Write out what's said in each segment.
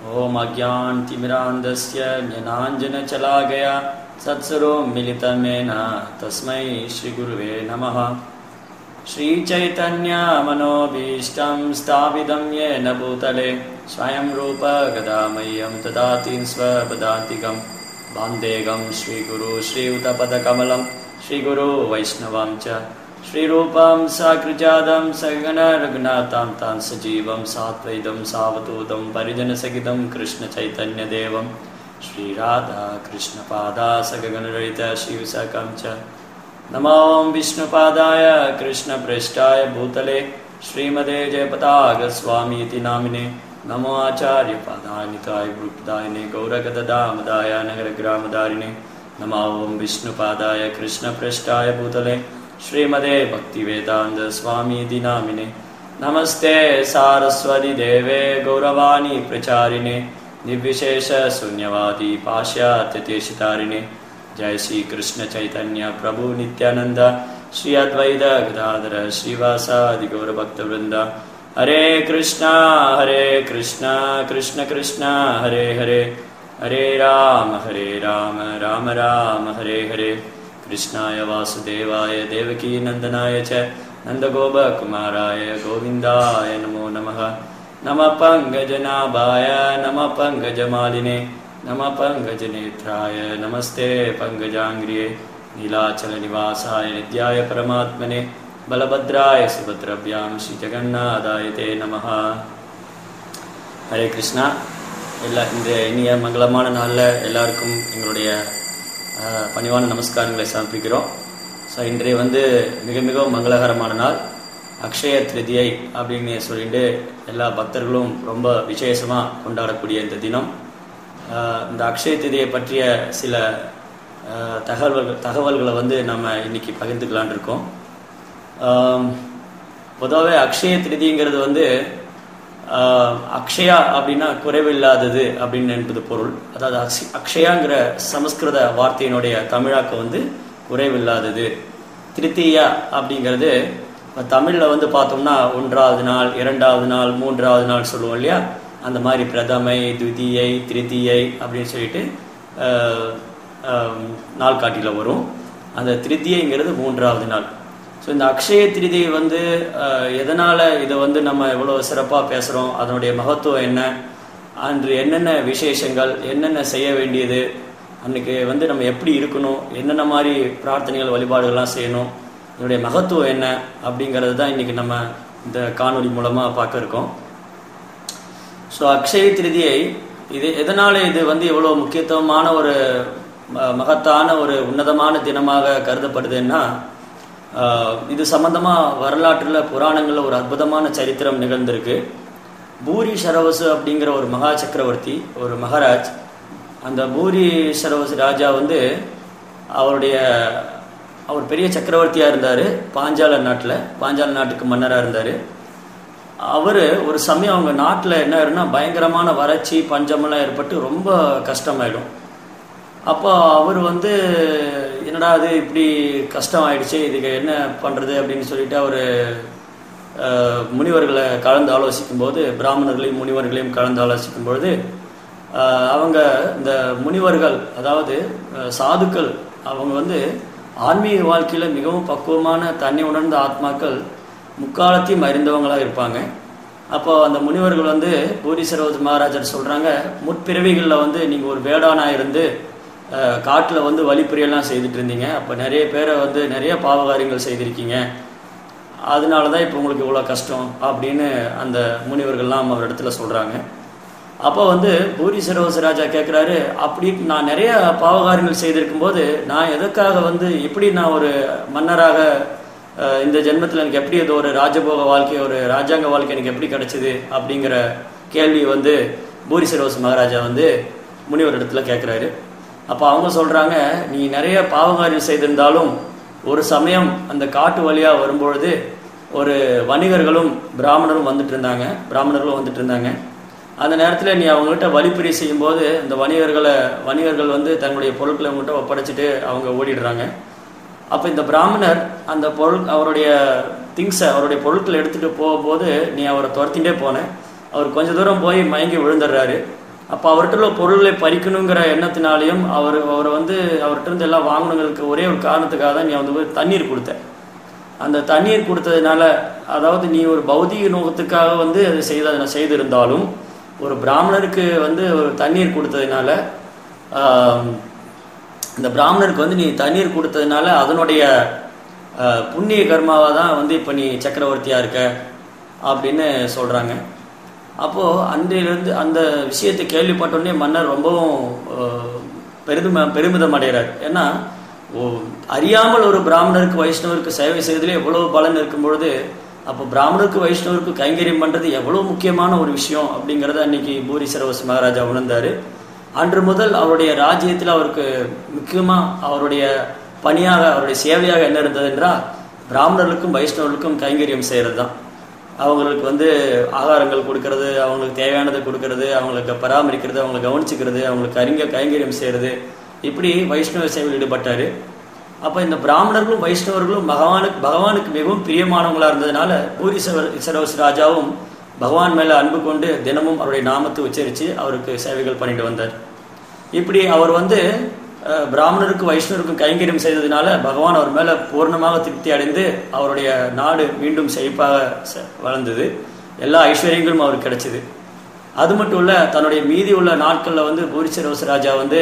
ॐ अज्ञानतिमिरान्धस्य ज्ञानाञ्जनचलागया सत्सरो मिलितमेन तस्मै श्रीगुरुवे नमः श्रीचैतन्यमनोभीष्टं स्थापितं येन भूतले स्वयं रूप गदामह्यं ददाति स्वपदान्तिकं बान्देगं श्रीगुरु श्रीयुतपदकमलं श्रीगुरु वैष्णवं च श्रीरूपं साकृजातं सगणरघुनाथां तां सजीवं सात्वैदं सावधूतं परिजनसहितं कृष्णचैतन्यदेवं श्रीराधा कृष्णपादा सगगणरहित शिवसकं च नमो विष्णुपादाय कृष्णप्रेष्ठाय भूतले श्रीमदे जयपतागस्वामीति नामिने नमो आचार्यपादानिताय गुरुपदायिने गौरगददामदाय नगरग्रामदारिणे नमो ॐ विष्णुपादाय कृष्णप्रेष्ठाय भूतले श्रीमदे भक्तिवेदान्तस्वामीति नामिने नमस्ते सारस्वतिदेवे गौरवाणी प्रचारिणे निर्विशेषशून्यवादी पाश्चात्यदेशितारिणे जय श्री कृष्ण चैतन्य प्रभु नित्यानंद श्री अद्वैत गदाधर श्रीवासादि गौर भक्त वृंद हरे कृष्णा हरे कृष्णा कृष्ण कृष्णा हरे हरे हरे राम हरे राम राम राम हरे हरे कृष्णाय वासुदेवाय देवकी नन्दनाय च नन्दगोपकुमाराय गोविन्दाय नमो नमः नमः पङ्कजनाभाय नमः पङ्कजमालिने नमः पङ्कजनेत्राय नमस्ते पङ्कजाङ्ग्रिये नीलाचलनिवासाय नित्याय परमात्मने बलभद्राय सुभद्रभ्यां श्रीजगन्नाथाय ते நமः ஹரே கிருஷ்ணா எல்லா இந்த இனிய மங்களமான நாளில் எல்லாருக்கும் எங்களுடைய அஹ், பணிவான நமஸ்காரங்களை சமர்ப்பிக்கிறோம் ஸோ இன்றைய வந்து மிக மிக மங்களகரமான நாள் அக்ஷய திருதியை அப்படின்னு சொல்லிட்டு எல்லா பக்தர்களும் ரொம்ப விசேஷமாக கொண்டாடக்கூடிய இந்த தினம் அஹ், இந்த அக்ஷய திருதியை பற்றிய சில அஹ், தகவல்கள் தகவல்களை வந்து நம்ம இன்னைக்கு பகிர்ந்துக்கலான் இருக்கோம் ஆம், பொதுவாகவே அக்ஷய திருதிங்கிறது வந்து ஆஹ், அக்ஷயா அப்படின்னா குறைவில்லாதது அப்படின்னு என்பது பொருள் அதாவது அக்ஷ- அக்ஷயாங்கிற சமஸ்கிருத வார்த்தையினுடைய தமிழாக்கம் வந்து குறைவில்லாதது திருத்தீயா அப்படிங்கிறது இப்ப தமிழ்ல வந்து பார்த்தோம்னா ஒன்றாவது நாள் இரண்டாவது நாள் மூன்றாவது நாள் சொல்லுவோம் இல்லையா அந்த மாதிரி பிரதமை துதியை திருத்தியை அப்படின்னு சொல்லிட்டு ஆஹ், ஆஹ், நாள் காட்டில வரும் அந்த திருத்தியைங்கிறது மூன்றாவது நாள் ஸோ இந்த அக்ஷய திருதியை வந்து அஹ், எதனால இதை வந்து நம்ம எவ்வளோ சிறப்பாக பேசுகிறோம் அதனுடைய மகத்துவம் என்ன அன்று என்னென்ன விசேஷங்கள் என்னென்ன செய்ய வேண்டியது அன்னைக்கு வந்து நம்ம எப்படி இருக்கணும் என்னென்ன மாதிரி பிரார்த்தனைகள் வழிபாடுகள்லாம் செய்யணும் இதனுடைய மகத்துவம் என்ன அப்படிங்கிறது தான் இன்னைக்கு நம்ம இந்த காணொளி மூலமாக பார்க்க இருக்கோம் ஸோ அக்ஷய திருதியை இது எதனால இது வந்து இவ்வளோ முக்கியத்துவமான ஒரு ம- மகத்தான ஒரு உன்னதமான தினமாக கருதப்படுதுன்னா ஆஹ், இது சம்பந்தமா வரலாற்றுல புராணங்கள்ல ஒரு அற்புதமான சரித்திரம் நிகழ்ந்திருக்கு பூரி சரவசு அப்படிங்கிற ஒரு மகா சக்கரவர்த்தி ஒரு மகாராஜ் அந்த பூரி சரவசு ராஜா வந்து அவருடைய அவர் பெரிய சக்கரவர்த்தியா இருந்தாரு பாஞ்சால நாட்டுல பாஞ்சால நாட்டுக்கு மன்னரா இருந்தாரு அவர் ஒரு சமயம் அவங்க நாட்டில் என்ன ஆயிருன்னா பயங்கரமான வறட்சி பஞ்சமெல்லாம் ஏற்பட்டு ரொம்ப கஷ்டமாயிடும் அப்போ அவர் வந்து என்னடா அது இப்படி கஷ்டம் ஆயிடுச்சு இதுக்கு என்ன பண்ணுறது அப்படின்னு சொல்லிட்டு அவர் முனிவர்களை கலந்து ஆலோசிக்கும் போது பிராமணர்களையும் முனிவர்களையும் கலந்து ஆலோசிக்கும் பொழுது ஆஹ், அவங்க இந்த முனிவர்கள் அதாவது அஹ், சாதுக்கள் அவங்க வந்து ஆன்மீக வாழ்க்கையில் மிகவும் பக்குவமான தன்னை உணர்ந்த ஆத்மாக்கள் முக்காலத்தையும் அறிந்தவங்களா இருப்பாங்க அப்போ அந்த முனிவர்கள் வந்து பூரி சரோஜ் மகாராஜர் சொல்றாங்க முற்பிறவிகளில் வந்து நீங்க ஒரு வேடானா இருந்து அஹ், காட்டுல வந்து வழிப்பறியெல்லாம் செய்துட்டு இருந்தீங்க அப்போ நிறைய பேரை வந்து நிறைய பாவகாரியங்கள் செய்திருக்கீங்க அதனால தான் இப்போ உங்களுக்கு இவ்வளோ கஷ்டம் அப்படின்னு அந்த முனிவர்கள்லாம் அவர் இடத்துல சொல்றாங்க அப்போ வந்து பூரி சரோஜ ராஜா கேட்குறாரு அப்படி நான் நிறைய பாவகாரியங்கள் செய்திருக்கும் போது நான் எதற்காக வந்து எப்படி நான் ஒரு மன்னராக அஹ், இந்த ஜென்மத்தில் எனக்கு எப்படி இது ஒரு ராஜபோக வாழ்க்கை ஒரு ராஜாங்க வாழ்க்கை எனக்கு எப்படி கிடைச்சது அப்படிங்கிற கேள்வி வந்து பூரி சரோஸ் மகாராஜா வந்து முனிவர் இடத்துல கேட்குறாரு அப்போ அவங்க சொல்றாங்க நீ நிறைய பாவகாரியம் செய்திருந்தாலும் ஒரு சமயம் அந்த காட்டு வழியா வரும்பொழுது ஒரு வணிகர்களும் பிராமணரும் வந்துட்டு இருந்தாங்க பிராமணர்களும் வந்துட்டு இருந்தாங்க அந்த நேரத்தில் நீ அவங்ககிட்ட வழிப்பறி செய்யும்போது இந்த வணிகர்களை வணிகர்கள் வந்து தன்னுடைய பொருட்களை அவங்ககிட்ட ஒப்படைச்சிட்டு அவங்க ஓடிடுறாங்க அப்போ இந்த பிராமணர் அந்த பொருள் அவருடைய திங்ஸை அவருடைய பொருட்களை எடுத்துட்டு போகும்போது நீ அவரை துரத்திட்டே போன அவர் கொஞ்ச தூரம் போய் மயங்கி விழுந்துடுறாரு அப்போ அவர்கிட்ட உள்ள பொருளை பறிக்கணுங்கிற எண்ணத்தினாலையும் அவர் அவரை வந்து அவர்கிட்ட இருந்து எல்லாம் வாங்கணுங்கிறதுக்கு ஒரே ஒரு காரணத்துக்காக தான் நீ வந்து போய் தண்ணீர் கொடுத்த அந்த தண்ணீர் கொடுத்ததுனால அதாவது நீ ஒரு பௌதிக நோக்கத்துக்காக வந்து அதை செய்த செய்திருந்தாலும் ஒரு பிராமணருக்கு வந்து ஒரு தண்ணீர் கொடுத்ததுனால ஆம், இந்த பிராமணருக்கு வந்து நீ தண்ணீர் கொடுத்ததுனால அதனுடைய அஹ், புண்ணிய கர்மாவா தான் வந்து இப்போ நீ சக்கரவர்த்தியா இருக்க அப்படின்னு சொல்றாங்க அப்போ அன்றையிலிருந்து அந்த விஷயத்தை கேள்விப்பட்டோடனே மன்னர் ரொம்பவும் அஹ், பெருமித பெருமிதம் அடைகிறார் ஏன்னா ஓ, அறியாமல் ஒரு பிராமணருக்கு வைஷ்ணவருக்கு சேவை செய்வதிலே எவ்வளவு பலன் இருக்கும் பொழுது அப்போ பிராமணருக்கு வைஷ்ணவருக்கு கைங்கரியம் பண்றது எவ்வளவு முக்கியமான ஒரு விஷயம் அப்படிங்கறத அன்னைக்கு பூரி சரவஸ் மகாராஜா உணர்ந்தாரு அன்று முதல் அவருடைய ராஜ்யத்தில் அவருக்கு முக்கியமா அவருடைய பணியாக அவருடைய சேவையாக என்ன இருந்தது என்றால் பிராமணர்களுக்கும் வைஷ்ணவர்களுக்கும் கைங்கரியம் செய்யறது தான் அவங்களுக்கு வந்து ஆகாரங்கள் கொடுக்கறது அவங்களுக்கு தேவையானதை கொடுக்கறது அவங்களுக்கு பராமரிக்கிறது அவங்களை கவனிச்சுக்கிறது அவங்களுக்கு அறிங்க கைங்கரியம் செய்யறது இப்படி வைஷ்ணவ சேவையில் ஈடுபட்டாரு அப்ப இந்த பிராமணர்களும் வைஷ்ணவர்களும் பகவானுக்கு பகவானுக்கு மிகவும் பிரியமானவங்களா இருந்ததுனால பூரி சவ- சரவஸ் ராஜாவும் பகவான் மேல அன்பு கொண்டு தினமும் அவருடைய நாமத்தை உச்சரித்து அவருக்கு சேவைகள் பண்ணிட்டு வந்தார் இப்படி அவர் வந்து அஹ், பிராமணருக்கும் வைஷ்ணவருக்கும் கைங்கரியம் செய்ததுனால பகவான் அவர் மேல பூர்ணமாக திருப்தி அடைந்து அவருடைய நாடு மீண்டும் செழிப்பாக ச- வளர்ந்தது எல்லா ஐஸ்வர்யங்களும் அவருக்கு கிடைச்சது அது மட்டும் இல்ல தன்னுடைய மீதி உள்ள நாட்கள்ல வந்து பூரிச்சரோச ராஜா வந்து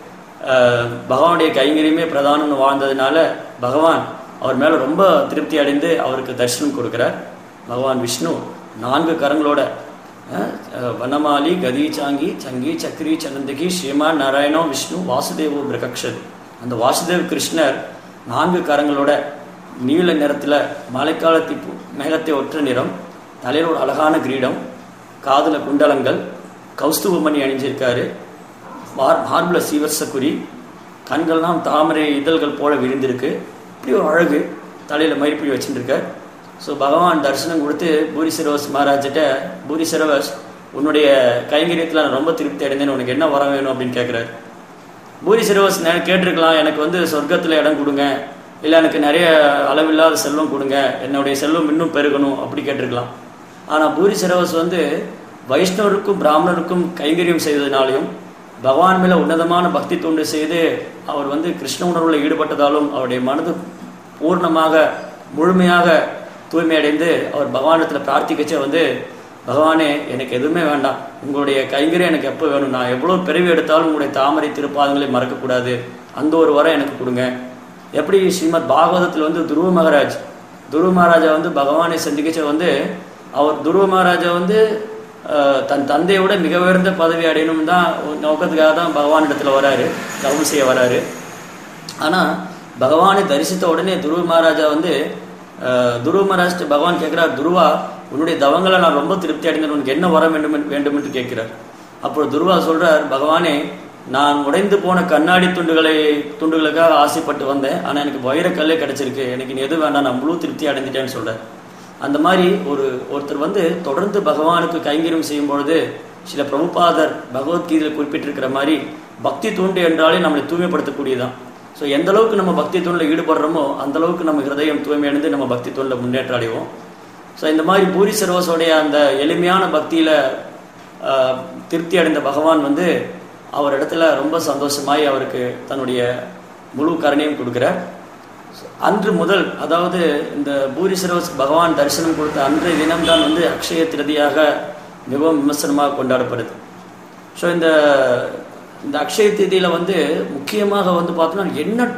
அஹ், பகவானுடைய கைங்கரியமே பிரதானம்னு வாழ்ந்ததுனால பகவான் அவர் மேல ரொம்ப திருப்தி அடைந்து அவருக்கு தரிசனம் கொடுக்கிறார் பகவான் விஷ்ணு நான்கு கரங்களோட அஹ், அஹ், வனமாலி கதி சாங்கி சங்கி சக்ரி சனந்தகி ஸ்ரீமான் நாராயணோ விஷ்ணு வாசுதேவோ பிரகக்ஷது அந்த வாசுதேவ் கிருஷ்ணர் நான்கு கரங்களோட நீல நிறத்துல மழைக்காலத்தி பூ- மேகத்தை ஒற்ற நிறம் தலையில் ஒரு அழகான கிரீடம் காதுல குண்டலங்கள் கௌஸ்துவமணி அணிஞ்சிருக்காரு மார் மார்புல சீவசக்குரி கண்கள்லாம் தாமரை இதழ்கள் போல விரிந்திருக்கு இப்படி ஒரு அழகு தலையில மயிர்புழி வச்சுருக்கார் ஸோ பகவான் தரிசனம் கொடுத்து பூரி சரவஸ் மகாராஜிட்ட பூரி சரவஸ் உன்னுடைய கைங்கரியத்தில் நான் ரொம்ப திருப்தி அடைந்தேன் உனக்கு என்ன வர வேணும் அப்படின்னு கேட்குறாரு பூரி சிறுவஸ் நே கேட்டிருக்கலாம் எனக்கு வந்து சொர்க்கத்தில் இடம் கொடுங்க இல்லை எனக்கு நிறைய அளவில்லாத செல்வம் கொடுங்க என்னுடைய செல்வம் இன்னும் பெருகணும் அப்படி கேட்டிருக்கலாம் ஆனால் பூரி சிறுவஸ் வந்து வைஷ்ணவருக்கும் பிராமணருக்கும் கைங்கரியம் செய்ததினாலையும் பகவான் மேல உன்னதமான பக்தி தொண்டு செய்து அவர் வந்து கிருஷ்ண உணர்வுல ஈடுபட்டதாலும் அவருடைய மனது பூர்ணமாக முழுமையாக தூய்மை அடைந்து அவர் பகவானிடத்தில் பிரார்த்திக்கச்சே வந்து பகவானே எனக்கு எதுவுமே வேண்டாம் உங்களுடைய கைங்கரியம் எனக்கு எப்போ வேணும் நான் எவ்வளோ பிறவி எடுத்தாலும் உங்களுடைய தாமரை திருப்பாதங்களை மறக்கக்கூடாது அந்த ஒரு வரம் எனக்கு கொடுங்க எப்படி ஸ்ரீமத் பாகவதத்தில் வந்து துருவ மகாராஜ் துருவ மகாராஜா வந்து பகவானை சந்திக்கச்ச வந்து அவர் துருவ மகாராஜா வந்து அஹ், தன் தந்தையை விட மிக உயர்ந்த பதவி அடையணும் தான் நோக்கத்துக்காக தான் பகவான் இடத்துல வராரு தவம் செய்ய வராரு ஆனா பகவானை தரிசித்த உடனே துருவ மகாராஜா வந்து அஹ், துருவ மகாராஜ் பகவான் கேட்கிறார் துருவா உன்னுடைய தவங்களை நான் ரொம்ப திருப்தி அடைந்தேன் உனக்கு என்ன வர வேண்டும் என்று- வேண்டும் என்று கேட்கிறார் அப்போ துருவா சொல்றார் பகவானே நான் உடைந்து போன கண்ணாடி துண்டுகளை துண்டுகளுக்காக ஆசைப்பட்டு வந்தேன் ஆனா எனக்கு வைரக்கல்லே கிடைச்சிருக்கு எனக்கு இனி எது வேண்டாம் நான் முழு திருப்தி அடைஞ்சிட்டேன்னு சொல்றார் அந்த மாதிரி ஒரு ஒருத்தர் வந்து தொடர்ந்து பகவானுக்கு கைங்கரியம் செய்யும் பொழுது சில பிரபுபாதர் பகவத்கீதையில் குறிப்பிட்டிருக்கிற மாதிரி பக்தி தூண்டு என்றாலே நம்மளை தூய்மைப்படுத்தக்கூடியதான் ஸோ எந்த அளவுக்கு நம்ம பக்தி தூண்டில் ஈடுபடுறோமோ அந்த அளவுக்கு நம்ம ஹிருதயம் தூய்மையடைந்து நம்ம பக்தி தூண்டில் முன்னேற்றம் அடைவோம் ஸோ இந்த மாதிரி பூரி சர்வஸோடைய அந்த எளிமையான பக்தியில ஆஹ், திருப்தி அடைந்த பகவான் வந்து அவர் இடத்துல ரொம்ப சந்தோஷமாய் அவருக்கு தன்னுடைய முழு கருணையும் கொடுக்கிறார் அன்று முதல் அதாவது இந்த பூரி சரவஸ் பகவான் தரிசனம் கொடுத்த அன்றைய தினம்தான் வந்து அக்ஷய திருதியாக மிகவும் விமர்சனமாக கொண்டாடப்படுது ஸோ இந்த இந்த அக்ஷய திதியில வந்து முக்கியமாக வந்து பார்த்தோம்னா எண்ணற்ற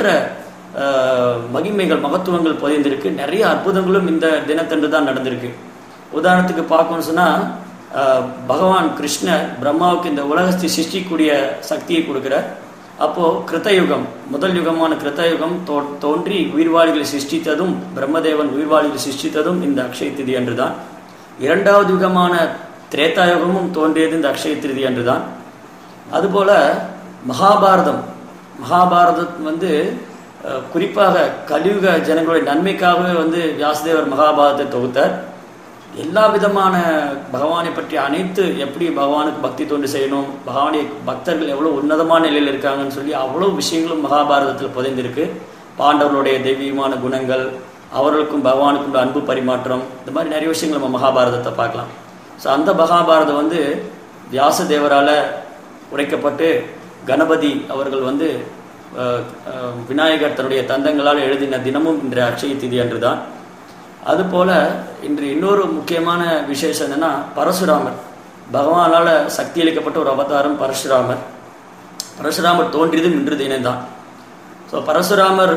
ஆஹ், மகிமைகள் மகத்துவங்கள் பதிந்திருக்கு நிறைய அற்புதங்களும் இந்த தினத்தன்று தான் நடந்திருக்கு உதாரணத்துக்கு பார்க்கணும்னு சொன்னா ஆஹ், பகவான் கிருஷ்ணர் பிரம்மாவுக்கு இந்த உலகத்தை சிருஷ்டிக்கூடிய சக்தியை கொடுக்கிறார் அப்போ கிருத்தயுகம் முதல் யுகமான கிருத்தயுகம் தோ- தோன்றி உயிர்வாளிகளை சிருஷ்டித்ததும் பிரம்மதேவன் உயிர்வாளிகளை சிருஷ்டித்ததும் இந்த அக்ஷய திதி அன்றுதான் இரண்டாவது யுகமான திரேதாயுகமும் தோன்றியது இந்த அக்ஷய திருதி அன்றுதான் அதுபோல மகாபாரதம் மகாபாரதம் வந்து அஹ், குறிப்பாக கலியுக ஜனங்களுடைய நன்மைக்காகவே வந்து வியாசதேவர் மகாபாரதத்தை தொகுத்தார் எல்லா விதமான பகவானை பற்றி அனைத்து எப்படி பகவானுக்கு பக்தி தொண்டு செய்யணும் பகவானுடைய பக்தர்கள் எவ்வளவு உன்னதமான நிலையில் இருக்காங்கன்னு சொல்லி அவ்வளவு விஷயங்களும் மகாபாரதத்தில் புதைந்திருக்கு பாண்டவர்களுடைய தெய்வீகமான குணங்கள் அவர்களுக்கும் பகவானுக்கும் உள்ள அன்பு பரிமாற்றம் இந்த மாதிரி நிறைய விஷயங்கள் நம்ம மகாபாரதத்தை பார்க்கலாம் ஸோ அந்த மகாபாரதம் வந்து வியாசதேவரால உடைக்கப்பட்டு கணபதி அவர்கள் வந்து அஹ், அஹ், விநாயகர் தன்னுடைய தந்தங்களால் எழுதின தினமும் இன்று அக்ஷய திதி அன்றுதான் அதுபோல இன்று இன்னொரு முக்கியமான விசேஷம் என்னன்னா பரசுராமர் பகவானால சக்தி அளிக்கப்பட்ட ஒரு அவதாரம் பரசுராமர் பரசுராமர் தோன்றியதும் இன்று தினம்தான் ஸோ பரசுராமர்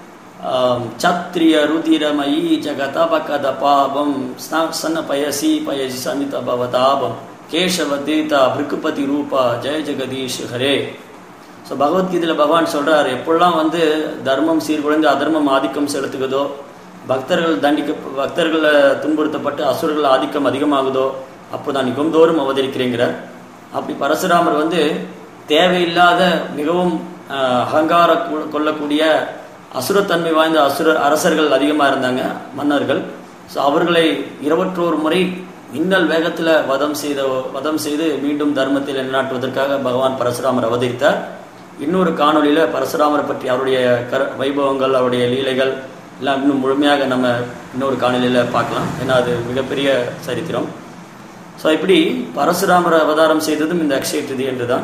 ஆம், சத்ரிய ருதிரமயி ஜகதபகத பாபம் ஸ்ன- சன்ன பயசி பயசி சமித பவதாபம் கேசவ தீதா பிருக்குபதி ரூபா ஜெய ஜெகதீஷ் ஹரே ஸோ பகவத்கீதையில் பகவான் சொல்றார் எப்பெல்லாம் வந்து தர்மம் சீர்குலைந்து அதர்மம் ஆதிக்கம் செலுத்துகிறதோ பக்தர்கள் தண்டிக்க பக்தர்களை துன்புறுத்தப்பட்டு அசுரர்கள் ஆதிக்கம் அதிகமாகுதோ அப்போ நான் யுகந்தோறும் அவதரிக்கிறேங்கிறார் அப்படி பரசுராமர் வந்து தேவையில்லாத மிகவும் ஆஹ், அகங்கார கொ- கொள்ளக்கூடிய அசுரத்தன்மை வாய்ந்த அசுர அரசர்கள் அதிகமாக இருந்தாங்க மன்னர்கள் ஸோ அவர்களை இருபற்றோரு முறை மின்னல் வேகத்தில் வதம் செய்த வதம் செய்து மீண்டும் தர்மத்தில் நிலைநாட்டுவதற்காக பகவான் பரசுராமர் அவதரித்தார் இன்னொரு காணொளியில பரசுராமரை பற்றி அவருடைய கர வைபவங்கள் அவருடைய லீலைகள் எல்லாம் இன்னும் முழுமையாக நம்ம இன்னொரு காணொளியில பார்க்கலாம் ஏன்னா அது மிகப்பெரிய சரித்திரம் ஸோ இப்படி பரசுராமர் அவதாரம் செய்ததும் இந்த அக்ஷய திதி என்றுதான்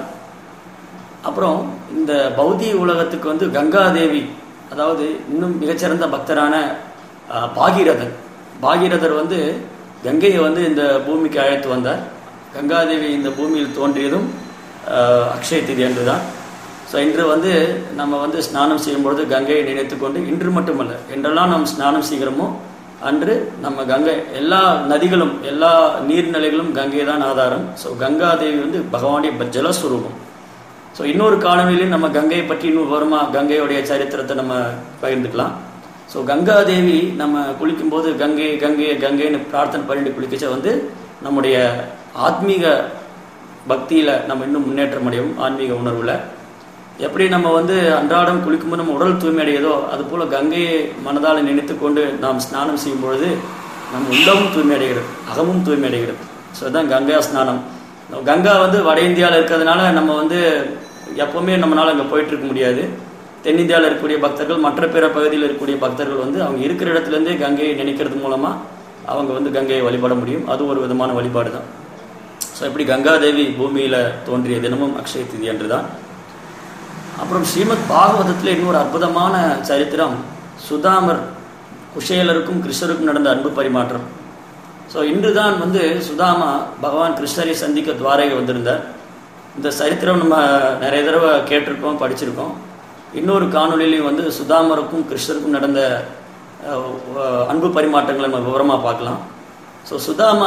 அப்புறம் இந்த பௌதிக உலகத்துக்கு வந்து கங்காதேவி அதாவது இன்னும் மிகச்சிறந்த பக்தரான அஹ், பாகீரதன் பாகீரதர் வந்து கங்கையை வந்து இந்த பூமிக்கு அழைத்து வந்தார் கங்காதேவி இந்த பூமியில் தோன்றியதும் அஹ், அக்ஷய திதி அன்று தான் ஸோ இன்று வந்து நம்ம வந்து ஸ்நானம் செய்யும்பொழுது கங்கையை நினைத்து கொண்டு இன்று மட்டுமல்ல என்றெல்லாம் நாம் ஸ்நானம் செய்கிறோமோ அன்று நம்ம கங்கை எல்லா நதிகளும் எல்லா நீர்நிலைகளும் கங்கை தான் ஆதாரம் ஸோ கங்காதேவி வந்து பகவானுடைய ப- ஜலஸ்வரூபம் ஸோ இன்னொரு காணொலியிலும் நம்ம கங்கையை பற்றி இன்னும் வருமா கங்கையுடைய சரித்திரத்தை நம்ம பகிர்ந்துக்கலாம் ஸோ கங்காதேவி நம்ம குளிக்கும்போது கங்கை கங்கை கங்கைன்னு பிரார்த்தனை பண்ணிட்டு குளிக்கச்ச வந்து நம்முடைய ஆத்மீக பக்தியில நம்ம இன்னும் முன்னேற்றம் அடையும் ஆன்மீக உணர்வுல எப்படி நம்ம வந்து அன்றாடம் குளிக்கும்போது நம்ம உடல் தூய்மை அடையுதோ அது போல கங்கையை மனதால் நினைத்து கொண்டு நாம் ஸ்நானம் செய்யும் பொழுது நம் உள்ளமும் தூய்மை அடைகிறது அகமும் தூய்மை அடைகிறது ஸோ அதுதான் கங்கா ஸ்நானம் கங்கா வந்து வட இந்தியாவில் இருக்கிறதுனால நம்ம வந்து எப்பவுமே நம்மளால அங்கே போயிட்டு இருக்க முடியாது தென்னிந்தியாவில் இருக்கக்கூடிய பக்தர்கள் மற்ற பிற பகுதியில் இருக்கக்கூடிய பக்தர்கள் வந்து அவங்க இருக்கிற இடத்துல இருந்தே கங்கையை நினைக்கிறது மூலமா அவங்க வந்து கங்கையை வழிபட முடியும் அது ஒரு விதமான வழிபாடு தான் ஸோ இப்படி கங்காதேவி பூமியில தோன்றிய தினமும் அக்ஷய திதி அன்றுதான் அப்புறம் ஸ்ரீமத் பாகவதத்தில் இன்னொரு அற்புதமான சரித்திரம் சுதாமர் குஷேலருக்கும் கிருஷ்ணருக்கும் நடந்த அன்பு பரிமாற்றம் ஸோ இன்றுதான் வந்து சுதாமா பகவான் கிருஷ்ணரை சந்திக்க துவாரகை வந்திருந்தார் இந்த சரித்திரம் நம்ம நிறைய தடவை கேட்டிருக்கோம் படிச்சிருக்கோம் இன்னொரு காணொளியிலையும் வந்து சுதாமருக்கும் கிருஷ்ணருக்கும் நடந்த அஹ், அஹ், அன்பு பரிமாற்றங்களை நம்ம விவரமாக பார்க்கலாம் ஸோ சுதாமா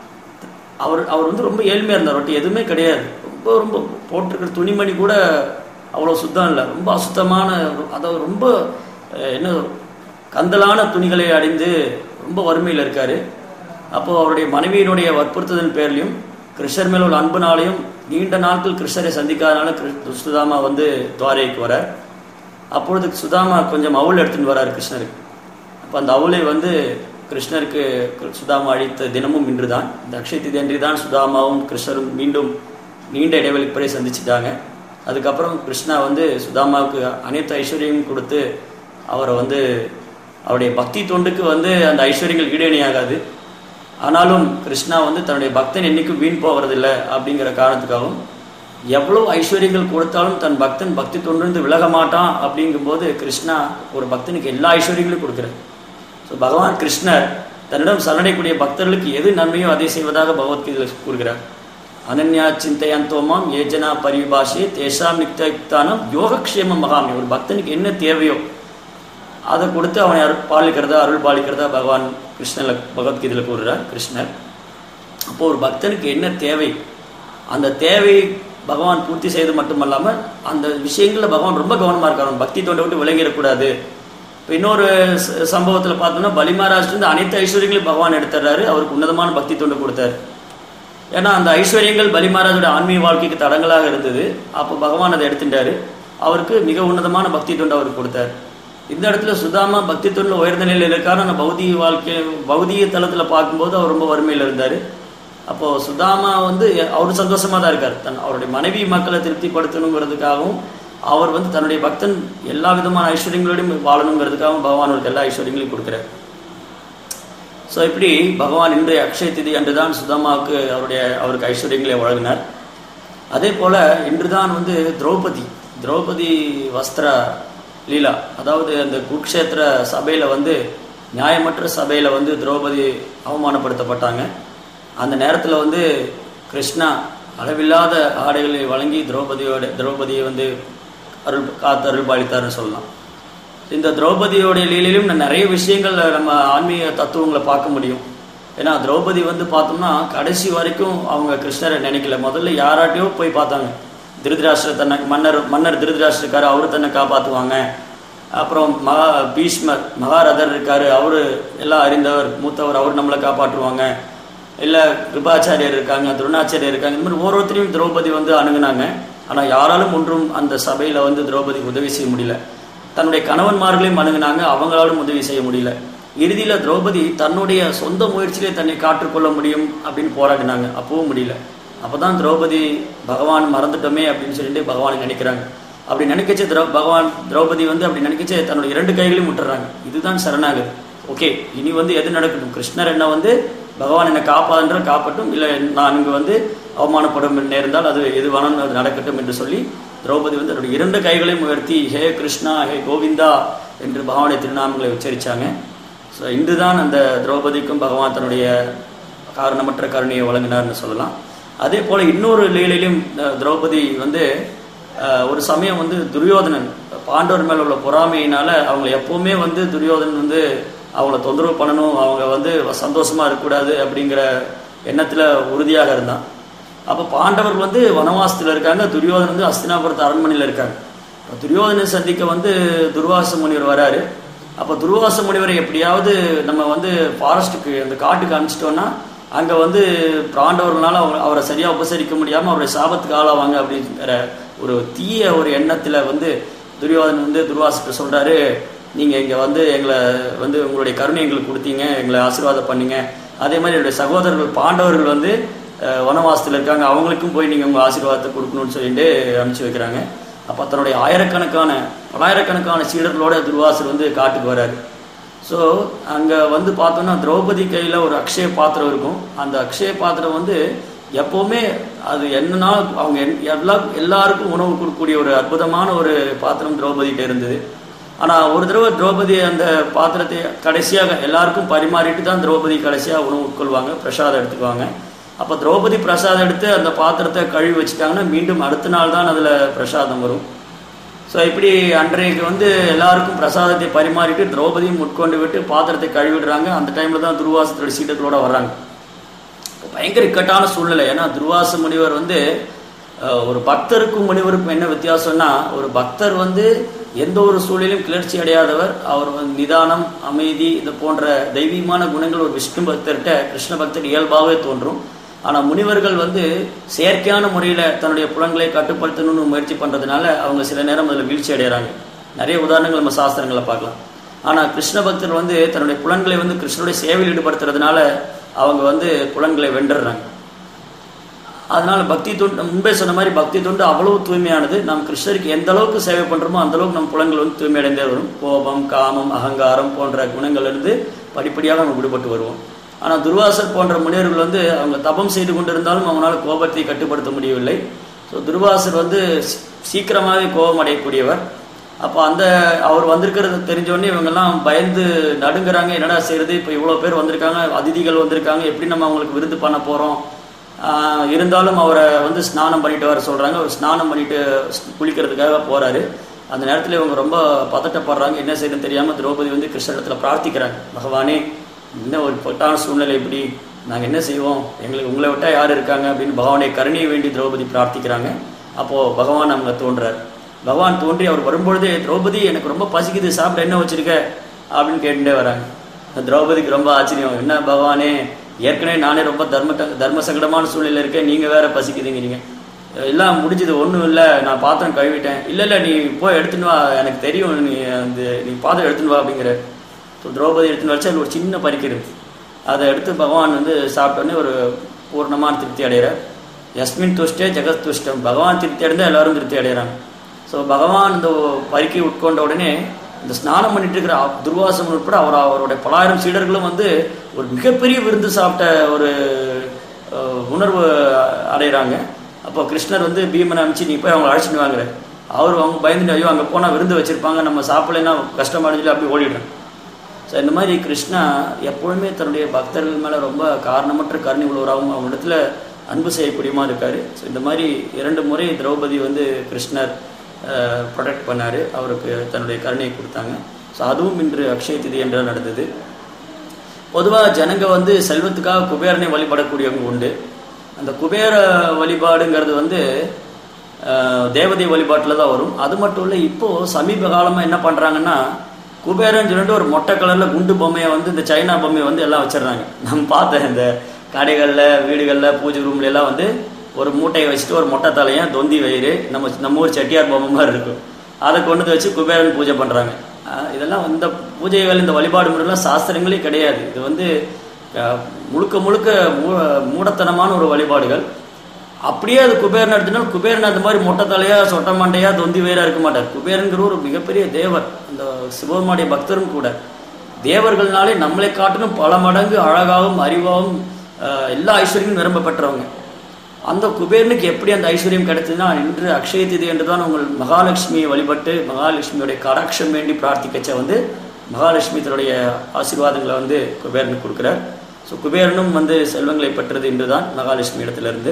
அவர் அவர் வந்து ரொம்ப ஏழ்மையாக இருந்தார் அவர்கிட்ட எதுவுமே கிடையாது ரொம்ப ரொம்ப போட்டிருக்கிற துணிமணி கூட அவ்வளோ சுத்தம் இல்லை ரொம்ப அசுத்தமான அதாவது ரொம்ப அஹ், என்ன கந்தலான துணிகளை அடைந்து ரொம்ப வறுமையில் இருக்காரு அப்போ அவருடைய மனைவியினுடைய வற்புறுத்துதல் பேர்லையும் கிருஷ்ணர் மேல் உள்ள அன்புனாலையும் நீண்ட நாட்கள் கிருஷ்ணரை சந்திக்காதனால கிரு- சுதாமா வந்து துவாரைக்கு வரார் அப்பொழுது சுதாமா கொஞ்சம் அவுள் எடுத்துட்டு வரார் கிருஷ்ணருக்கு அப்போ அந்த அவுளை வந்து கிருஷ்ணருக்கு சுதாமா அழித்த தினமும் இன்றுதான் இந்த அக்ஷய திதி அன்று தான் சுதாமாவும் கிருஷ்ணரும் மீண்டும் நீண்ட இடைவெளிக்கு பிறகு சந்திச்சிட்டாங்க அதுக்கப்புறம் கிருஷ்ணா வந்து சுதாமாவுக்கு அனைத்து ஐஸ்வர்யமும் கொடுத்து அவரை வந்து அவருடைய பக்தி தொண்டுக்கு வந்து அந்த ஐஸ்வர்யங்கள் ஈடேணியாகாது ஆனாலும் கிருஷ்ணா வந்து தன்னுடைய பக்தன் என்னைக்கும் வீண் போவதில்லை அப்படிங்கிற காரணத்துக்காகவும் எவ்வளவு ஐஸ்வர்யங்கள் கொடுத்தாலும் தன் பக்தன் பக்தி தொண்டிருந்து விலக மாட்டான் அப்படிங்கும்போது கிருஷ்ணா ஒரு பக்தனுக்கு எல்லா ஐஸ்வர்யங்களும் கொடுக்குறார் ஸோ பகவான் கிருஷ்ணர் தன்னிடம் சரணடைக்கூடிய பக்தர்களுக்கு எது நன்மையோ அதை செய்வதாக பகவத்கீதையில் கூறுகிறார் அனன்யா சிந்தையந்தோமாம் ஏஜனா பரிபாஷே தேஷாம் நிக்தானம் யோகக்ஷேம மகாமி ஒரு பக்தனுக்கு என்ன தேவையோ அதை கொடுத்து அவனை அருள் பாலிக்கிறதா அருள் பாலிக்கிறதா பகவான் கிருஷ்ணல பகவத்கீதையில் கூறுறார் கிருஷ்ணர் அப்போ ஒரு பக்தனுக்கு என்ன தேவை அந்த தேவை பகவான் பூர்த்தி செய்து மட்டுமல்லாமல் அந்த விஷயங்களில் பகவான் ரொம்ப கவனமாக இருக்கார் அவன் பக்தி தொண்டை விட்டு விலகிடக்கூடாது இப்போ இன்னொரு ச- சம்பவத்துல பார்த்தோம்னா பலி மகாராஜ் வந்து அனைத்து ஐஸ்வர்யங்களையும் பகவான் எடுத்துறாரு அவருக்கு உன்னதமான பக்தி தொண்டு கொடுத்தாரு ஏன்னா அந்த ஐஸ்வர்யங்கள் பலி மகாராஜோட ஆன்மீக வாழ்க்கைக்கு தடங்களாக இருந்தது அப்போ பகவான் அதை எடுத்துட்டாரு அவருக்கு மிக உன்னதமான பக்தி தொண்டு அவருக்கு கொடுத்தாரு இந்த இடத்துல சுதாமா பக்தி தொண்டில் உயர்ந்த நிலையில் இருக்காரு ஆனால் பௌதிக வாழ்க்கை பௌதிக தளத்தில் பார்க்கும்போது அவர் ரொம்ப வறுமையில் இருந்தார் அப்போ சுதாமா வந்து அவர் சந்தோஷமா தான் இருக்கார் தன் அவருடைய மனைவி மக்களை திருப்திப்படுத்தணுங்கிறதுக்காகவும் அவர் வந்து தன்னுடைய பக்தன் எல்லா விதமான ஐஸ்வர்யங்களோடையும் வாழணுங்கிறதுக்காகவும் பகவான் அவருக்கு எல்லா ஐஸ்வர்யங்களையும் கொடுக்குறார் ஸோ இப்படி பகவான் இன்றைய அக்ஷய திதி அன்றுதான் சுதாமாவுக்கு அவருடைய அவருக்கு ஐஸ்வர்யங்களை வழங்கினார் அதே போல இன்றுதான் வந்து திரௌபதி திரௌபதி வஸ்திர லீலா அதாவது அந்த குருக்ஷேத்திர சபையில வந்து நியாயமற்ற சபையில வந்து திரௌபதி அவமானப்படுத்தப்பட்டாங்க அந்த நேரத்தில் வந்து கிருஷ்ணா அளவில்லாத ஆடைகளை வழங்கி திரௌபதியோட திரௌபதியை வந்து அருள் காத்து அருள் பாலித்தார்னு சொல்லலாம் இந்த திரௌபதியோடைய லீலையிலும் நிறைய விஷயங்கள் நம்ம ஆன்மீக தத்துவங்களை பார்க்க முடியும் ஏன்னா திரௌபதி வந்து பார்த்தோம்னா கடைசி வரைக்கும் அவங்க கிருஷ்ணரை நினைக்கல முதல்ல யாராட்டையோ போய் பார்த்தாங்க திருதராஷ்டிர தன்னை மன்னர் மன்னர் திருதராஷ்டிர அவரு தன்னை காப்பாற்றுவாங்க அப்புறம் மகா பீஷ்மர் மகாரதர் இருக்காரு அவரு எல்லாம் அறிந்தவர் மூத்தவர் அவர் நம்மளை காப்பாற்றுவாங்க இல்லை கிருபாச்சாரியர் இருக்காங்க துரோணாச்சாரியர் இருக்காங்க இந்த மாதிரி ஒவ்வொருத்தரையும் திரௌபதி வந்து அணுகுனாங்க ஆனால் யாராலும் ஒன்றும் அந்த சபையில் வந்து திரௌபதிக்கு உதவி செய்ய முடியல தன்னுடைய கணவன்மார்களையும் அணுகுனாங்க அவங்களாலும் உதவி செய்ய முடியல இறுதியில் திரௌபதி தன்னுடைய சொந்த முயற்சியிலே தன்னை காற்றுக்கொள்ள முடியும் அப்படின்னு போராடினாங்க அப்பவும் முடியல அப்பதான் திரௌபதி பகவான் மறந்துட்டோமே அப்படின்னு சொல்லிட்டு பகவானை நினைக்கிறாங்க அப்படி நினைக்கச்சே திரௌ பகவான் திரௌபதி வந்து அப்படி நினைக்கச்சே தன்னுடைய இரண்டு கைகளையும் விட்டுறாங்க இதுதான் சரணாகதி ஓகே இனி வந்து எது நடக்கட்டும் கிருஷ்ணர் என்ன வந்து பகவான் என்னை காப்பாதுன்ற காப்பட்டும் இல்லை நான் இங்கே வந்து அவமானப்படும் நேர்ந்தால் அது எது வேணாலும் அது நடக்கட்டும் என்று சொல்லி திரௌபதி வந்து அவருடைய இரண்டு கைகளையும் உயர்த்தி ஹே கிருஷ்ணா ஹே கோவிந்தா என்று பகவானுடைய திருநாமங்களை உச்சரித்தாங்க ஸோ இன்றுதான் அந்த திரௌபதிக்கும் பகவான் தன்னுடைய காரணமற்ற கருணையை வழங்கினார்னு சொல்லலாம் அதே போல் இன்னொரு லீலையிலும் அஹ், திரௌபதி வந்து அஹ், ஒரு சமயம் வந்து துரியோதனன் பாண்டவர் மேல உள்ள பொறாமையினால அவங்க எப்பவுமே வந்து துரியோதனன் வந்து அவங்கள தொந்தரவு பண்ணணும் அவங்க வந்து சந்தோஷமா இருக்கக்கூடாது அப்படிங்கிற எண்ணத்துல உறுதியாக இருந்தான் அப்போ பாண்டவர் வந்து வனவாசத்தில் இருக்காங்க துரியோதனன் வந்து அஸ்தினாபுரத்து அரண்மனையில் இருக்காங்க அப்ப துரியோதனை சந்திக்க வந்து துர்வாச முனிவர் வராரு அப்போ துர்வாச முனிவரை எப்படியாவது நம்ம வந்து ஃபாரஸ்ட்டுக்கு அந்த காட்டுக்கு அனுப்பிச்சிட்டோம்னா அங்கே வந்து பாண்டவர்களால் அவங்க அவரை சரியாக உபசரிக்க முடியாமல் அவருடைய சாபத்துக்கு ஆளாவாங்க அப்படிங்கிற ஒரு தீய ஒரு எண்ணத்தில் வந்து துரியோதனன் வந்து துர்வாசிட்ட சொல்கிறாரு நீங்கள் இங்கே வந்து எங்களை வந்து உங்களுடைய கருணை எங்களுக்கு கொடுத்தீங்க எங்களை ஆசீர்வாதம் பண்ணீங்க அதே மாதிரி என்னுடைய சகோதரர்கள் பாண்டவர்கள் வந்து அஹ், வனவாசத்தில் இருக்காங்க அவங்களுக்கும் போய் நீங்கள் உங்கள் ஆசீர்வாதத்தை கொடுக்கணும்னு சொல்லிட்டு அனுப்பிச்சு வைக்கிறாங்க அப்போ தன்னுடைய ஆயிரக்கணக்கான பலாயிரக்கணக்கான சீடர்களோட துர்வாசர் வந்து காட்டுக்கு வராரு ஸோ அங்கே வந்து பார்த்தோம்னா திரௌபதி கையில் ஒரு அக்ஷய பாத்திரம் இருக்கும் அந்த அக்ஷய பாத்திரம் வந்து எப்போவுமே அது என்னன்னா அவங்க என்- எல்லா எல்லாருக்கும் உணவு கொடுக்கக்கூடிய ஒரு அற்புதமான ஒரு பாத்திரம் திரௌபதிகிட்ட இருந்தது ஆனால் ஒரு தடவை திரௌபதி அந்த பாத்திரத்தை கடைசியாக எல்லாருக்கும் பரிமாறிட்டு தான் திரௌபதி கடைசியாக உணவு உட்கொள்வாங்க பிரசாதம் எடுத்துக்குவாங்க அப்போ திரௌபதி பிரசாதம் எடுத்து அந்த பாத்திரத்தை கழுவி வச்சுட்டாங்கன்னா மீண்டும் அடுத்த நாள் தான் அதில் பிரசாதம் வரும் ஸோ இப்படி அன்றைக்கு வந்து எல்லாருக்கும் பிரசாதத்தை பரிமாறிட்டு திரௌபதியும் உட்கொண்டு விட்டு பாத்திரத்தை கழுவிடுறாங்க அந்த டைமில் தான் துர்வாசத்தோட சீடர்களோட வர்றாங்க பயங்கர இக்கட்டான சூழ்நிலை ஏன்னா துர்வாச முனிவர் வந்து அஹ், ஒரு பக்தருக்கும் முனிவருக்கும் என்ன வித்தியாசம்னா ஒரு பக்தர் வந்து எந்த ஒரு சூழலிலும் கிளர்ச்சி அடையாதவர் அவர் வந்து நிதானம் அமைதி இது போன்ற தெய்வீகமான குணங்கள் ஒரு விஷ்ணு பக்தர்கிட்ட கிருஷ்ண பக்தர் இயல்பாகவே தோன்றும் ஆனால் முனிவர்கள் வந்து செயற்கையான முறையில் தன்னுடைய புலன்களை கட்டுப்படுத்தணும்னு முயற்சி பண்ணுறதுனால அவங்க சில நேரம் அதில் வீழ்ச்சி அடைகிறாங்க நிறைய உதாரணங்கள் நம்ம சாஸ்திரங்களை பார்க்கலாம் ஆனால் கிருஷ்ண பக்தர் வந்து தன்னுடைய புலன்களை வந்து கிருஷ்ணனுடைய சேவையில் ஈடுபடுத்துறதுனால அவங்க வந்து புலன்களை வென்றுறாங்க அதனால பக்தி தொண்டு முன்பே சொன்ன மாதிரி பக்தி தொண்டு அவ்வளவு தூய்மையானது நாம் கிருஷ்ணருக்கு எந்த அளவுக்கு சேவை பண்றோமோ அந்த அளவுக்கு நம் புலன்கள் வந்து தூய்மையடைந்தே வரும் கோபம் காமம் அகங்காரம் போன்ற குணங்களிலிருந்து படிப்படியாக நம்ம விடுபட்டு வருவோம் ஆனால் துர்வாசர் போன்ற முனிவர்கள் வந்து அவங்க தபம் செய்து கொண்டிருந்தாலும் அவங்களால கோபத்தை கட்டுப்படுத்த முடியவில்லை ஸோ துர்வாசர் வந்து சீ- சீக்கிரமாகவே கோபம் அடையக்கூடியவர் அப்போ அந்த அவர் வந்திருக்கிறது தெரிஞ்சோடனே இவங்கெல்லாம் பயந்து நடுங்குறாங்க என்னடா செய்யறது இப்போ இவ்வளோ பேர் வந்திருக்காங்க அதிதிகள் வந்திருக்காங்க எப்படி நம்ம அவங்களுக்கு விருந்து பண்ண போகிறோம் இருந்தாலும் அவரை வந்து ஸ்நானம் பண்ணிட்டு வர சொல்கிறாங்க அவர் ஸ்நானம் பண்ணிட்டு குளிக்கிறதுக்காக போகிறாரு அந்த நேரத்தில் இவங்க ரொம்ப பதட்டப்படுறாங்க என்ன செய்யணும்னு தெரியாமல் திரௌபதி வந்து கிருஷ்ணத்தில் பிரார்த்திக்கிறாங்க பகவானே என்ன ஒரு பொட்டான சூழ்நிலை இப்படி நாங்கள் என்ன செய்வோம் எங்களுக்கு உங்களை விட்டா யார் இருக்காங்க அப்படின்னு பகவானை கருணையை வேண்டி திரௌபதி பிரார்த்திக்கிறாங்க அப்போது பகவான் அவங்க தோன்றார் பகவான் தோன்றி அவர் வரும்பொழுதே திரௌபதி எனக்கு ரொம்ப பசிக்குது சாப்பிட என்ன வச்சிருக்க அப்படின்னு கேட்டுட்டே வராங்க திரௌபதிக்கு ரொம்ப ஆச்சரியம் என்ன பகவானே ஏற்கனவே நானே ரொம்ப தர்ம தர்ம சங்கடமான சூழ்நிலை இருக்கேன் நீங்கள் வேற பசிக்குதுங்கிறீங்க எல்லாம் முடிஞ்சது ஒன்றும் இல்லை நான் பாத்திரம் கழுவிட்டேன் இல்லை இல்லை நீ போய் எடுத்துன்னு வா எனக்கு தெரியும் நீ அந்த நீ பாத்திரம் எடுத்துன்னு வா அப்படிங்கிற ஸோ திரௌபதி எடுத்துன்னு வச்சு அதில் ஒரு சின்ன பறிக்கிறது அதை எடுத்து பகவான் வந்து சாப்பிட்டோன்னே ஒரு பூர்ணமான திருப்தி அடைகிறார் யஸ்மின் துஷ்டே ஜெகத் துஷ்டம் பகவான் திருப்தி அடைந்தால் எல்லாரும் திருப்தி அடைகிறாங்க ஸோ பகவான் இந்த பறிக்கை உட்கொண்ட உடனே இந்த ஸ்நானம் பண்ணிட்டு இருக்கிற அப்- துர்வாசன் உட்பட அவர் அவருடைய பலாயிரம் சீடர்களும் வந்து ஒரு மிகப்பெரிய விருந்து சாப்பிட்ட ஒரு அஹ், உணர்வு அடைகிறாங்க அப்போ கிருஷ்ணர் வந்து பீமனை அனுப்பிச்சு நீ போய் அவங்க அழைச்சிட்டு வாங்குற அவர் அவங்க பயந்துட்டு ஐயோ அங்கே போனால் விருந்து வச்சிருப்பாங்க நம்ம சாப்பிடலைன்னா கஷ்டமானு சொல்லி அப்படி ஓடிடுறேன் ஸோ இந்த மாதிரி கிருஷ்ணா எப்பொழுதுமே தன்னுடைய பக்தர்கள் மேலே ரொம்ப காரணமற்ற கருணை உள்ளவராகவும் அவங்களிடத்துல அன்பு செய்யக்கூடியமா இருக்காரு ஸோ இந்த மாதிரி இரண்டு முறை திரௌபதி வந்து கிருஷ்ணர் ப்ரொடெக்ட் பண்ணார் அவருக்கு தன்னுடைய கருணையை கொடுத்தாங்க ஸோ அதுவும் இன்று அக்ஷய திதி என்று நடந்தது பொதுவாக ஜனங்க வந்து செல்வத்துக்காக குபேரனை வழிபடக்கூடியவங்க உண்டு அந்த குபேர வழிபாடுங்கிறது வந்து அஹ், தேவதை வழிபாட்டில் தான் வரும் அது மட்டும் இல்லை இப்போ சமீப காலமாக என்ன பண்ணுறாங்கன்னா குபேரன் சொல்லிட்டு ஒரு மொட்டை கலரில் குண்டு பொம்மையை வந்து இந்த சைனா பொம்மையை வந்து எல்லாம் வச்சிடுறாங்க நம்ம பார்த்தேன் இந்த கடைகளில் வீடுகளில் பூஜை ரூம்ல எல்லாம் வந்து ஒரு மூட்டையை வச்சுட்டு ஒரு மொட்டை தலையன் தொந்தி வயிறு நம்ம நம்ம ஊர் செட்டியார் பொம்மை மாதிரி இருக்கும் அதை கொண்டு வந்து வச்சு குபேரன் பூஜை பண்ணுறாங்க இதெல்லாம் இந்த பூஜைகள் இந்த வழிபாடு முறையெல்லாம் சாஸ்திரங்களே கிடையாது இது வந்து அஹ், முழுக்க முழுக்க மூ- மூடத்தனமான ஒரு வழிபாடுகள் அப்படியே அது குபேரன் எடுத்துனால் குபேரன் அந்த மாதிரி மொட்டை தலையா சொட்ட மண்டையா தொந்தி வேறா இருக்க மாட்டார் குபேரன்கிற ஒரு மிகப்பெரிய தேவர் அந்த சிவபெருமானுடைய பக்தரும் கூட தேவர்கள்னாலே நம்மளை காட்டிலும் பல மடங்கு அழகாகவும் அறிவாகவும் அஹ், எல்லா ஐஸ்வர்யமும் நிரம்ப பெற்றவங்க அந்த குபேரனுக்கு எப்படி அந்த ஐஸ்வர்யம் கிடைத்ததுன்னா இன்று அக்ஷய திதி என்று தான் உங்கள் மகாலட்சுமியை வழிபட்டு மகாலட்சுமியுடைய கடாட்சம் வேண்டி பிரார்த்திக்கச்ச வந்து மகாலட்சுமி தன்னுடைய ஆசீர்வாதங்களை வந்து குபேரனுக்கு கொடுக்குறார் ஸோ குபேரனும் வந்து செல்வங்களை பெற்றது என்று தான் மகாலட்சுமி இடத்திலிருந்து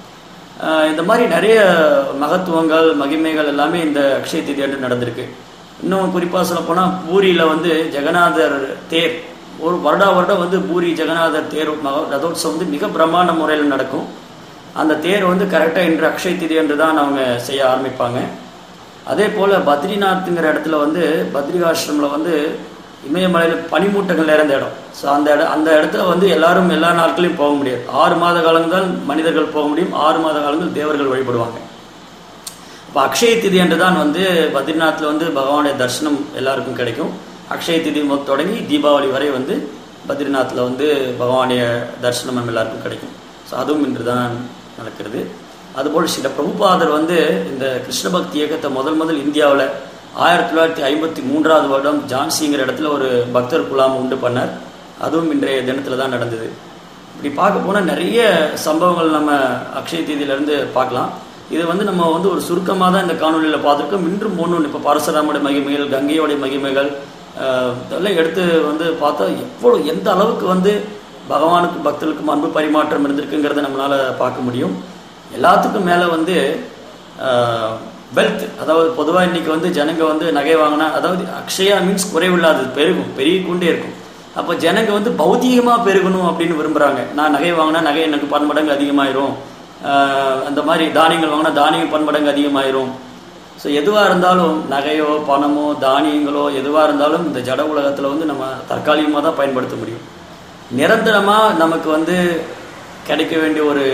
ஆஹ் இந்த மாதிரி நிறைய மகத்துவங்கள் மகிமைகள் எல்லாமே இந்த அக்ஷய திதி அன்று நடந்திருக்கு இன்னும் குறிப்பாக சொல்ல போனால் பூரியில் வந்து ஜெகநாதர் தேர் ஒரு வருடா வருடம் வந்து பூரி ஜெகநாதர் தேர் மக ரதோத்சவம் வந்து மிக பிரம்மாண்ட முறையில் நடக்கும் அந்த தேர் வந்து கரெக்டாக இன்று அக்ஷய திதி என்று தான் அவங்க செய்ய ஆரம்பிப்பாங்க அதே போல் பத்ரிநாத்ங்கிற இடத்துல வந்து பத்ரிகாசிரமில் வந்து இமயமலையில் பனிமூட்டங்கள் நிறைந்த இடம் ஸோ அந்த இட அந்த இடத்துல வந்து எல்லாரும் எல்லா நாட்களையும் போக முடியாது ஆறு மாத காலங்கள் தான் மனிதர்கள் போக முடியும் ஆறு மாத காலங்கள் தேவர்கள் வழிபடுவாங்க இப்போ அக்ஷய திதி என்று தான் வந்து பத்ரிநாத்தில் வந்து பகவானுடைய தரிசனம் எல்லாருக்கும் கிடைக்கும் அக்ஷய திதி முதல் தொடங்கி தீபாவளி வரை வந்து பத்ரிநாத்தில் வந்து பகவானுடைய தரிசனம் நம்ம எல்லாருக்கும் கிடைக்கும் ஸோ அதுவும் இன்று தான் நடக்கிறது அதுபோல் சில பிரபுபாதர் வந்து இந்த கிருஷ்ண பக்தி இயக்கத்தை முதல் முதல் இந்தியாவில் ஆயிரத்தி தொள்ளாயிரத்தி ஐம்பத்தி மூன்றாவது வருடம் ஜான்சிங்கிற இடத்துல ஒரு பக்தர் குலாம் உண்டு பண்ணார் அதுவும் இன்றைய தினத்தில் தான் நடந்தது இப்படி பார்க்க போனால் நிறைய சம்பவங்கள் நம்ம அக்ஷய தீதியிலேருந்து பார்க்கலாம் இது வந்து நம்ம வந்து ஒரு சுருக்கமாக தான் இந்த காணொலியில் பார்த்துருக்கோம் இன்றும் ஒன்று இப்போ பரசுராமோட மகிமைகள் கங்கையோடைய மகிமைகள் ஆஹ், இதெல்லாம் எடுத்து வந்து பார்த்தா எவ்வளோ எந்த அளவுக்கு வந்து பகவானுக்கு பக்தர்களுக்கும் அன்பு பரிமாற்றம் இருந்திருக்குங்கிறத நம்மளால் பார்க்க முடியும் எல்லாத்துக்கும் மேலே வந்து வெல்த் அதாவது பொதுவாக இன்னைக்கு வந்து ஜனங்க வந்து நகை வாங்கினா அதாவது அக்ஷயா மீன்ஸ் குறைவில்லாதது பெருகும் பெருகி கொண்டே இருக்கும் அப்போ ஜனங்க வந்து பௌதீகமாக பெருகணும் அப்படின்னு விரும்புகிறாங்க நான் நகை வாங்கினா நகை எனக்கு பன்மடங்கு அதிகமாயிரும் ஆஹ் அந்த மாதிரி தானியங்கள் வாங்கினா தானியம் பன்மடங்கு அதிகமாயிரும் ஸோ எதுவாக இருந்தாலும் நகையோ பணமோ தானியங்களோ எதுவாக இருந்தாலும் இந்த ஜட உலகத்தில் வந்து நம்ம தற்காலிகமாக தான் பயன்படுத்த முடியும் நிரந்தரமாக நமக்கு வந்து கிடைக்க வேண்டிய ஒரு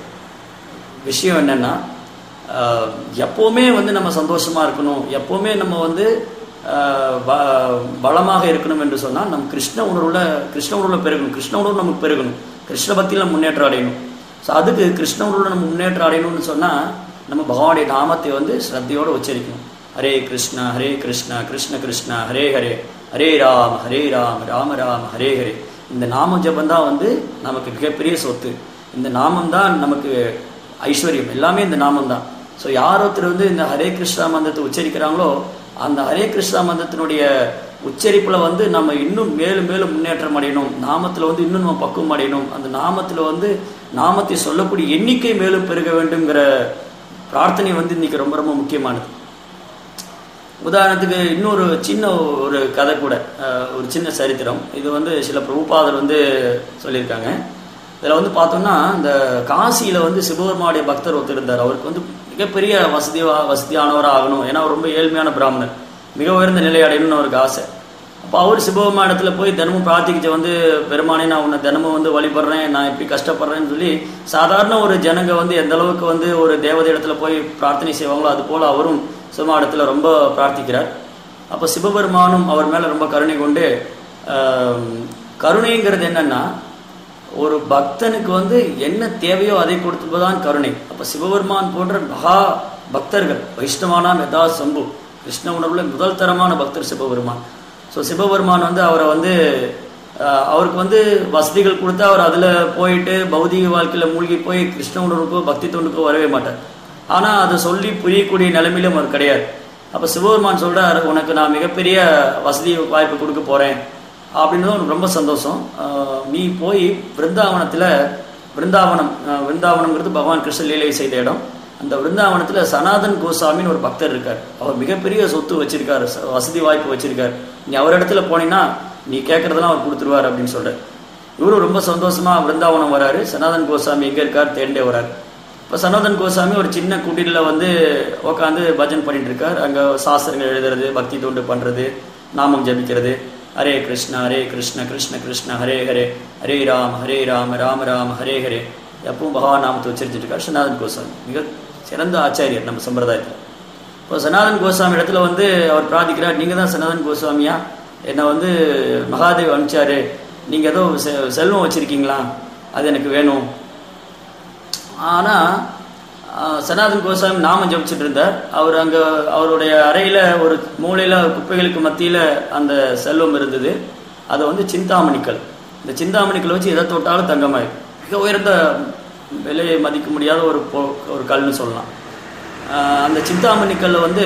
விஷயம் என்னன்னா ஆஹ், எப்பவுமே வந்து நம்ம சந்தோஷமா இருக்கணும் எப்பவுமே நம்ம வந்து ஆஹ், ப- பலமாக இருக்கணும் என்று சொன்னால் நம்ம கிருஷ்ண உணர்வுல கிருஷ்ண உணர்வுல பெருகணும் கிருஷ்ண உணர்வு நமக்கு பெருகணும் கிருஷ்ண பக்தியில் நம்ம முன்னேற்றம் அடையணும் ஸோ அதுக்கு கிருஷ்ண உணர்வுல நம்ம முன்னேற்றம் அடையணும்னு சொன்னால் நம்ம பகவானுடைய நாமத்தை வந்து ஸ்ரத்தையோடு உச்சரிக்கணும் ஹரே கிருஷ்ணா ஹரே கிருஷ்ணா கிருஷ்ண கிருஷ்ணா ஹரே ஹரே ஹரே ராம் ஹரே ராம் ராம ராம் ஹரே ஹரே இந்த நாம ஜபம் தான் வந்து நமக்கு மிகப்பெரிய சொத்து இந்த நாமம் தான் நமக்கு ஐஸ்வர்யம் எல்லாமே இந்த நாமம் தான் ஸோ யார் ஒருத்தர் வந்து இந்த ஹரே கிருஷ்ணா மந்திரத்தை உச்சரிக்கிறாங்களோ அந்த ஹரே கிருஷ்ணா மந்திரத்தினுடைய உச்சரிப்புல வந்து நம்ம இன்னும் மேலும் மேலும் முன்னேற்றம் அடையணும் நாமத்துல வந்து இன்னும் நம்ம பக்குவம் அடையணும் அந்த நாமத்துல வந்து நாமத்தை சொல்லக்கூடிய எண்ணிக்கை மேலும் பெருக வேண்டுங்கிற பிரார்த்தனை வந்து இன்னைக்கு ரொம்ப ரொம்ப முக்கியமானது உதாரணத்துக்கு இன்னொரு சின்ன ஒரு கதை கூட அஹ், ஒரு சின்ன சரித்திரம் இது வந்து சில பிரபுபாதர் வந்து சொல்லியிருக்காங்க இதில் வந்து பார்த்தோம்னா இந்த காசியில் வந்து சிவபெருமானுடைய பக்தர் ஒருத்தர் இருந்தார் அவருக்கு வந்து மிகப்பெரிய வசதி வசதியானவராக ஆகணும் ஏன்னா அவர் ரொம்ப ஏழ்மையான பிராமணர் மிக உயர்ந்த நிலை அடையணும்னு அவருக்கு ஆசை அப்போ அவர் சிவபெருமானத்துல போய் தினமும் பிரார்த்திக்கிச்சு வந்து பெருமானே நான் உன்னை தினமும் வந்து வழிபடுறேன் நான் இப்படி கஷ்டப்படுறேன்னு சொல்லி சாதாரண ஒரு ஜனங்க வந்து எந்த அளவுக்கு வந்து ஒரு தேவதை இடத்துல போய் பிரார்த்தனை செய்வாங்களோ அது போல அவரும் சிவமாடத்தில் ரொம்ப பிரார்த்திக்கிறார் அப்போ சிவபெருமானும் அவர் மேலே ரொம்ப கருணை கொண்டு ஆம், கருணைங்கிறது என்னன்னா ஒரு பக்தனுக்கு வந்து என்ன தேவையோ அதை கொடுத்துதான் கருணை அப்ப சிவபெருமான் போன்ற மகா பக்தர்கள் வைஷ்ணவானாம் யதா சம்பு கிருஷ்ண உணர்வுல முதல் தரமான பக்தர் சிவபெருமான் ஸோ சிவபெருமான் வந்து அவரை வந்து அஹ், அவருக்கு வந்து வசதிகள் கொடுத்தா அவர் அதில் போயிட்டு பௌதிக வாழ்க்கையில் மூழ்கி போய் கிருஷ்ண உணர்வுக்கோ பக்தி தொண்டுக்கோ வரவே மாட்டார் ஆனால் அதை சொல்லி புரியக்கூடிய நிலைமையிலும் அவர் கிடையாது அப்போ சிவபெருமான் சொல்றார் உனக்கு நான் மிகப்பெரிய வசதி வாய்ப்பு கொடுக்க போகிறேன் அப்படின்னு அவனுக்கு ரொம்ப சந்தோஷம் அஹ், நீ போய் பிருந்தாவனத்தில் பிருந்தாவனம் அஹ், பிருந்தாவனம்ங்கிறது பகவான் கிருஷ்ண லீலை செய்த இடம் அந்த பிருந்தாவனத்தில் சனாதன் கோசாமின்னு ஒரு பக்தர் இருக்கார் அவர் மிகப்பெரிய சொத்து வச்சிருக்காரு ச- வசதி வாய்ப்பு வச்சிருக்கார் நீ அவர் இடத்துல போனீங்கன்னா நீ கேட்கறதெல்லாம் அவர் கொடுத்துருவார் அப்படின்னு சொல்றாரு இவரும் ரொம்ப சந்தோஷமா பிருந்தாவனம் வராரு சனாதன் கோசாமி எங்க இருக்கார் தேண்டே வராரு இப்போ சனாதன் கோசாமி ஒரு சின்ன குடிலில் வந்து உட்காந்து பஜன் பண்ணிட்டு இருக்கார் அங்கே சாஸ்திரங்கள் எழுதுறது பக்தி தொண்டு பண்றது நாமம் ஜபிக்கிறது ஹரே கிருஷ்ணா ஹரே கிருஷ்ண கிருஷ்ண கிருஷ்ண ஹரே ஹரே ஹரே ராம் ஹரே ராம ராம ராம ஹரே ஹரே எப்பவும் பகவான் நாமத்தை உச்சரிச்சுட்டு இருக்கார் சனாதன் கோசாமி மிக சிறந்த ஆச்சாரியர் நம்ம சம்பிரதாயத்தில் இப்போ சனாதன் கோஸ்வாமி இடத்துல வந்து அவர் பிரார்த்திக்கிறார் நீங்கள் தான் சனாதன் கோஸ்வாமியா என்னை வந்து மகாதேவ் அனுப்பிச்சாரு நீங்கள் ஏதோ செ- செல்வம் வச்சுருக்கீங்களா அது எனக்கு வேணும் ஆனால் சனாதன் கோஸ்வாமி நாமம் ஜபிச்சுட்டு இருந்தார் அவர் அங்கே அவருடைய அறையில் ஒரு மூலையில் குப்பைகளுக்கு மத்தியில் அந்த செல்வம் இருந்தது அதை வந்து சிந்தாமணிக்கல் இந்த சிந்தாமணிக்கல் வச்சு எதை தொட்டாலும் தங்கமாயிரும் மிக உயர்ந்த விலையை மதிக்க முடியாத ஒரு பொ- ஒரு கல்னு சொல்லலாம் ஆஹ் அந்த சிந்தாமணிக்கல்ல வந்து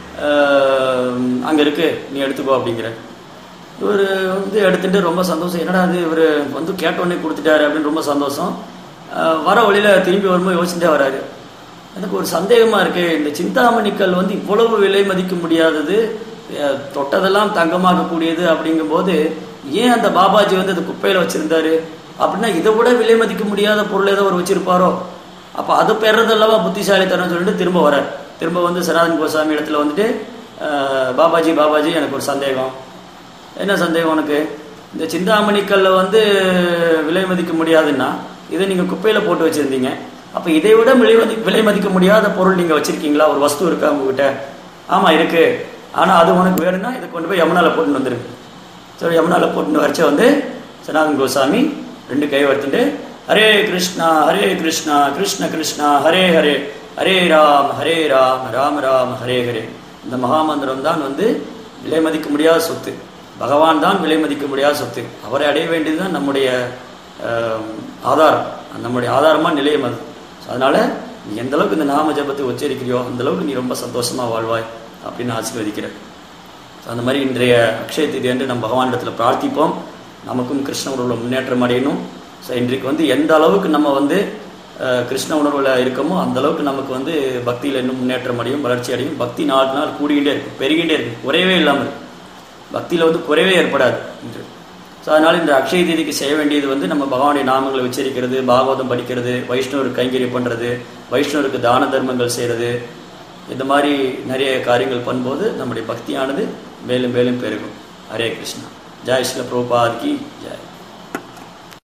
அங்கே இருக்கு நீ எடுத்துக்கோ அப்படிங்கிற இவர் வந்து எடுத்துட்டு ரொம்ப சந்தோஷம் என்னடா அது இவர் வந்து கேட்டோடனே கொடுத்துட்டாரு அப்படின்னு ரொம்ப சந்தோஷம் ஆஹ் வர வழியில் திரும்பி வரும்போது யோசிச்சுட்டே வராரு எனக்கு ஒரு சந்தேகமா இருக்கு இந்த சிந்தாமணிக்கல் வந்து இவ்வளவு விலை மதிக்க முடியாதது அஹ் தொட்டதெல்லாம் தங்கமாகக்கூடியது அப்படிங்கும்போது ஏன் அந்த பாபாஜி வந்து அந்த குப்பையில வச்சிருந்தாரு அப்படின்னா இதை விட விலை மதிக்க முடியாத பொருள் ஏதோ ஒரு வச்சிருப்பாரோ அப்போ அது பெறதல்லவா புத்திசாலித்தனம் சொல்லிட்டு திரும்ப வரார் திரும்ப வந்து சனாதன் கோசாமி இடத்துல வந்துட்டு அஹ், பாபாஜி பாபாஜி எனக்கு ஒரு சந்தேகம் என்ன சந்தேகம் உனக்கு இந்த சிந்தாமணிக்கல்ல வந்து விலை மதிக்க முடியாதுன்னா இதை நீங்க குப்பையில போட்டு வச்சிருந்தீங்க அப்ப இதை விட விலை மதி விலை மதிக்க முடியாத பொருள் நீங்க வச்சிருக்கீங்களா ஒரு வஸ்து இருக்கா உங்ககிட்ட ஆமா இருக்கு ஆனா அது உனக்கு வேணும்னா இதை கொண்டு போய் யமுனால போட்டுன்னு வந்துருக்கு சரி யமுனால போட்டுன்னு வரைச்ச வந்து சனாதன் கோசாமி ரெண்டு கை வர்த்துட்டு ஹரே கிருஷ்ணா ஹரே கிருஷ்ணா கிருஷ்ண கிருஷ்ணா ஹரே ஹரே ஹரே ராம் ஹரே ராம் ராம ராம் ஹரே ஹரே இந்த மகாமந்திரம் தான் வந்து விலை மதிக்க முடியாத சொத்து பகவான் தான் விலை மதிக்க முடியாத சொத்து அவரை அடைய வேண்டியதுதான் நம்முடைய ஆஹ், ஆதாரம் நம்முடைய ஆதாரமா நிலையம் அது So, அதனால நீ எந்த அளவுக்கு இந்த நாம ஜபத்தை உச்சரிக்கிறியோ அந்த அளவுக்கு நீ ரொம்ப சந்தோஷமா வாழ்வாய் அப்படின்னு ஆசீர்வதிக்கிறேன் So, அந்த மாதிரி இன்றைய அக்ஷய தீதி என்று நம்ம பகவானிடத்தில் பிரார்த்திப்போம் நமக்கும் கிருஷ்ண உணர்வுல முன்னேற்றம் அடையணும் ஸோ இன்றைக்கு வந்து எந்த அளவுக்கு நம்ம வந்து அஹ், கிருஷ்ண உணர்வுல இருக்கோமோ அந்த அளவுக்கு நமக்கு வந்து பக்தியில் இன்னும் முன்னேற்றம் அடையும் வளர்ச்சி அடையும் பக்தி நாள் நாள் கூடிக்கிட்டே இருக்கு பெருகிட்டே இருக்கு குறையவே இல்லாமல் இருக்கு பக்தியில் வந்து குறைவே ஏற்படாது என்று ஸோ அதனால இந்த அக்ஷய தீதிக்கு செய்ய வேண்டியது வந்து நம்ம பகவானுடைய நாமங்களை உச்சரிக்கிறது பாகவதம் படிக்கிறது வைஷ்ணவருக்கு கைங்கரியம் பண்ணுறது வைஷ்ணவருக்கு தான தர்மங்கள் செய்கிறது இந்த மாதிரி நிறைய காரியங்கள் பண்ணும்போது நம்முடைய பக்தியானது மேலும் மேலும் பெருகும் ஹரே கிருஷ்ணா ஜெய் ஸ்ரீல பிரபுபாத் கி ஜெய்